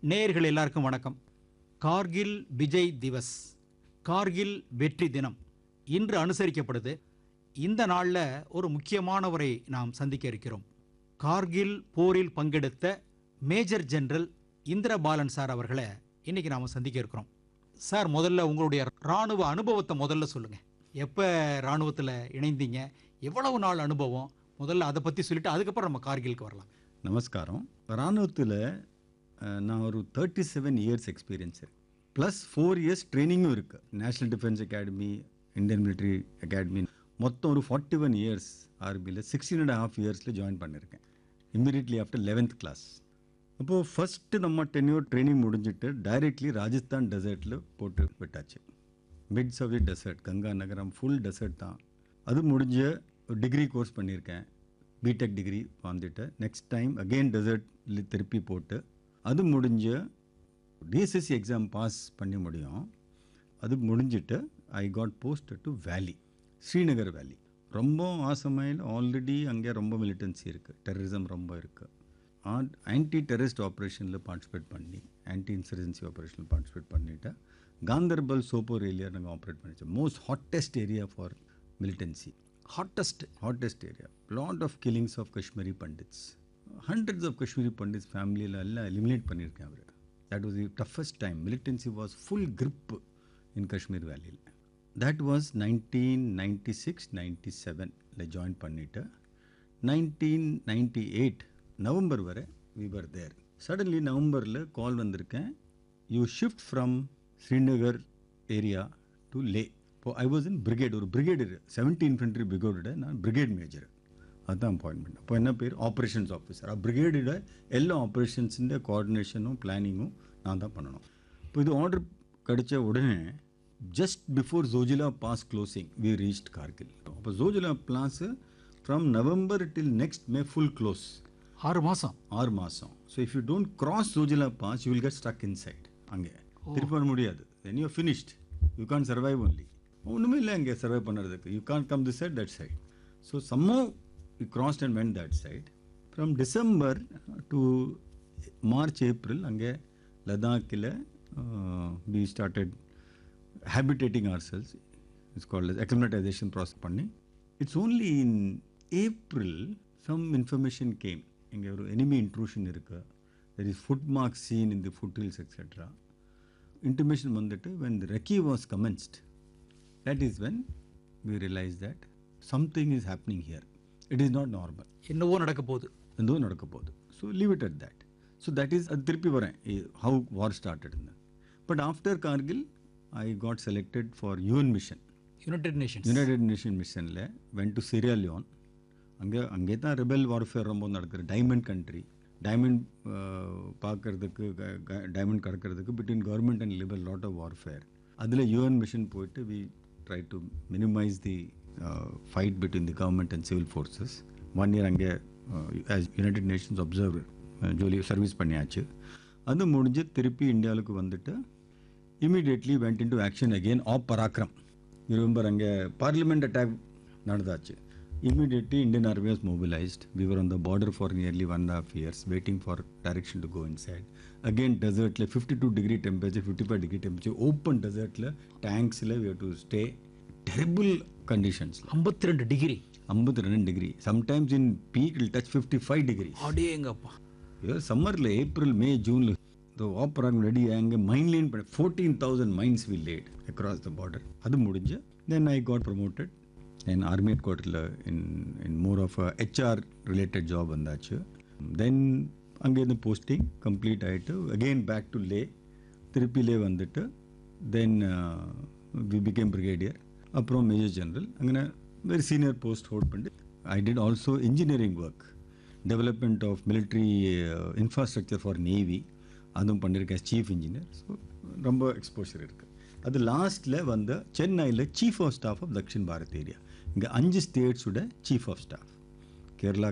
நேயர்கள் எல்லாருக்கும் வணக்கம் கார்கில் விஜய் திவஸ் கார்கில் வெற்றி தினம் இன்று அனுசரிக்கப்படுது இந்த நாளில் ஒரு முக்கியமானவரை நாம் சந்திக்க இருக்கிறோம் கார்கில் போரில் பங்கெடுத்த மேஜர் ஜெனரல் இந்திரபாலன் சார் அவர்களை இன்னைக்கு நாம் சந்திக்க இருக்கிறோம் சார் முதல்ல உங்களுடைய ராணுவ அனுபவத்தை முதல்ல சொல்லுங்க எப்போ ராணுவத்தில் இணைந்தீங்க எவ்வளவு நாள் அனுபவம் முதல்ல அதை பற்றி சொல்லிட்டு அதுக்கப்புறம் நம்ம கார்கிலுக்கு வரலாம் நமஸ்காரம் இராணுவத்தில் நான் ஒரு தேர்ட்டி செவன் இயர்ஸ் எக்ஸ்பீரியன்ஸ் இருக்கு ப்ளஸ் ஃபோர் இயர்ஸ் ட்ரைனிங்கும் இருக்குது national defence academy Indian military academy மொத்தம் ஒரு ஃபார்ட்டி ஒன் இயர்ஸ் ஆர்பியில் சிக்ஸ்டீன் அண்ட் ஹாஃப் இயர்ஸில் ஜாயின் பண்ணியிருக்கேன் இம்மீடியட்லி ஆஃப்டர் லெவன்த் கிளாஸ் அப்போது ஃபஸ்ட்டு நம்ம டென்யூர் ட்ரைனிங் முடிஞ்சிட்டு டைரெக்ட்லி ராஜஸ்தான் டெசர்ட்டில் போட்டு விட்டாச்சு midst of the desert Ganga நகரம் ஃபுல் டெசர்ட் தான் அது முடிஞ்ச ஒரு டிகிரி கோர்ஸ் பண்ணியிருக்கேன் பிடெக் டிகிரி வந்துட்டு நெக்ஸ்ட் டைம் அகெயின் டெசர்ட்ல திருப்பி போட்டு அது முடிஞ்ச டிஎஸ்எஸ்சி எக்ஸாம் பாஸ் பண்ணி முடியும் அது முடிஞ்சிட்டு ஐ காட் போஸ்ட் டு வேலி ஸ்ரீநகர் வேலி ரொம்ப ஆசமையில் ஆல்ரெடி அங்கே ரொம்ப மிலிட்டன்சி இருக்குது டெரரிசம் ரொம்ப இருக்குது ஆன்டி டெரரிஸ்ட் ஆப்ரேஷனில் பார்ட்டிசிபேட் பண்ணி ஆன்டி இன்சர்ஜென்சி ஆப்ரேஷனில் பார்ட்டிசிபேட் பண்ணிவிட்டு காந்தர்பல் சோப்போர் ஏரியா நாங்கள் ஆப்ரேட் பண்ணிச்சோம் most hottest area for militancy hottest hottest area lot of killings of Kashmiri pandits hundreds of Kashmiri pandits ஃபேமிலியில் எல்லாம் எலிமினேட் பண்ணியிருக்கேன் அவர் that was the toughest time militancy was full grip in Kashmir வேலியில் that was nineteen ninety six ninety செவனில் join பண்ணிவிட்டு nineteen ninety eight November வரை விவர் தேர் suddenly நவம்பரில் call வந்திருக்கேன் you shift from Srinagar area to Leh இப்போ ஐ வாஸ் இன் பிரிகேட் ஒரு brigade seventy infantry பிரிகேடோட நான் பிரிகேட் மேஜர் அதுதான் அப்பாயின்மெண்ட் அப்போ என்ன பேர் ஆப்ரேஷன்ஸ் ஆஃபீஸர் ஆ பிரிகேடோட எல்லா ஆப்ரேஷன்ஸிൻ്റെ கோஆர்டினேஷனும் பிளானிங்கும் நான் தான் பண்ணணும் இப்போ இது ஆர்டர் கிடைச்ச உடனே just before Zojila pass closing we reached Kargil அப்போ Zojila pass from November till next May full close ஆறு மாதம் ஆறு மாதம் so if you don't cross Zojila pass you will get stuck inside அங்கே திருப்பி வர முடியாது then you finished you can't survive only ஒன்றுமே இல்லை அங்கே சர்வை பண்ணுறதுக்கு you can't come this side that side so சம்மோ you crossed and when that side from December to March April அங்கே லடாக்கில் we started habitating ourselves. It's called as acclimatization process பண்ணி it's only in April some information came இங்கே ஒரு enemy intrusion இருக்கு there is foot mark seen in the foot hills etcetera intimation வந்துட்டு when the recce was commenced that is when we realise that something is happening here it is not normal என்னவோ நடக்க போகுது எந்தோ நடக்க போகுது so leave it at that so that is அது திருப்பி வரேன் ஹவு வார் ஸ்டார்டட்னு but after Kargil I got selected for UN mission united nations united nation மிஷனில் வென் டு சிரியா லியோன் அங்கே அங்கே தான் ரெபல் வார்ஃபேர் ரொம்ப நடக்குது டைமண்ட் கண்ட்ரி டைமண்ட் பார்க்கறதுக்கு டைமண்ட் கடக்கிறதுக்கு பிட்வீன் கவர்மெண்ட் அண்ட் லிபர் லாட் ஆஃப் வார்ஃபேர் அதில் யூஎன் மிஷன் போயிட்டு we try to minimise the fight between the government and civil forces one year அங்கே ஆஸ் யுனைடெட் நேஷன்ஸ் அப்சர்வர் ஜோலி service பண்ணியாச்சு அது முடிஞ்சு திருப்பி இந்தியாவுக்கு வந்துட்டு immediately went into action again op Parakram remember அங்கே பார்லிமெண்ட் அட்டாக் நடந்தாச்சு immediately Indian army was mobilised we were on the border for nearly one and half years waiting for direction to go inside again டெசர்ட்டில் fifty two degree temperature fifty five degree temperature open டெசர்ட்டில் டேங்க்ஸில் we to stay terrible கண்டிஷன்ஸில் ஐம்பத்தி ரெண்டு டிகிரி ஐம்பத்தி ரெண்டு டிகிரி சம்டைம்ஸ் இன் பீக் இல் டச் ஃபிஃப்டி ஃபைவ் டிகிரி அடேங்கப்பா சம்மரில் ஏப்ரல் மே ஜூனில் இந்த ஆப்பராங் ரெடி அங்கே மைன்லேன் பண்ண fourteen thousand mines will laid across the border அது முடிஞ்சு then I got promoted then army head குவார்ட்டரில் in in more of HR related job வந்தாச்சு தென் அங்கேருந்து போஸ்டிங் கம்ப்ளீட் ஆகிட்டு அகெயின் பேக் டு லே திருப்பி லே வந்துட்டு தென் வி பிகேம் பிரிகேடியர் அப்புறம் major general அங்கே வெரி சீனியர் போஸ்ட் ஹோல்ட் பண்ணிட்டு I did also engineering work development of military infrastructure for navy அதுவும் பண்ணியிருக்கேன் சீஃப் இன்ஜினியர் ஸோ ரொம்ப எக்ஸ்போஷர் இருக்குது அது லாஸ்ட்டில் வந்த சென்னையில் chief of staff of Dakshin Bharat area இங்கே அஞ்சு ஸ்டேட்ஸோட சீஃப் ஆஃப் ஸ்டாஃப் கேரளா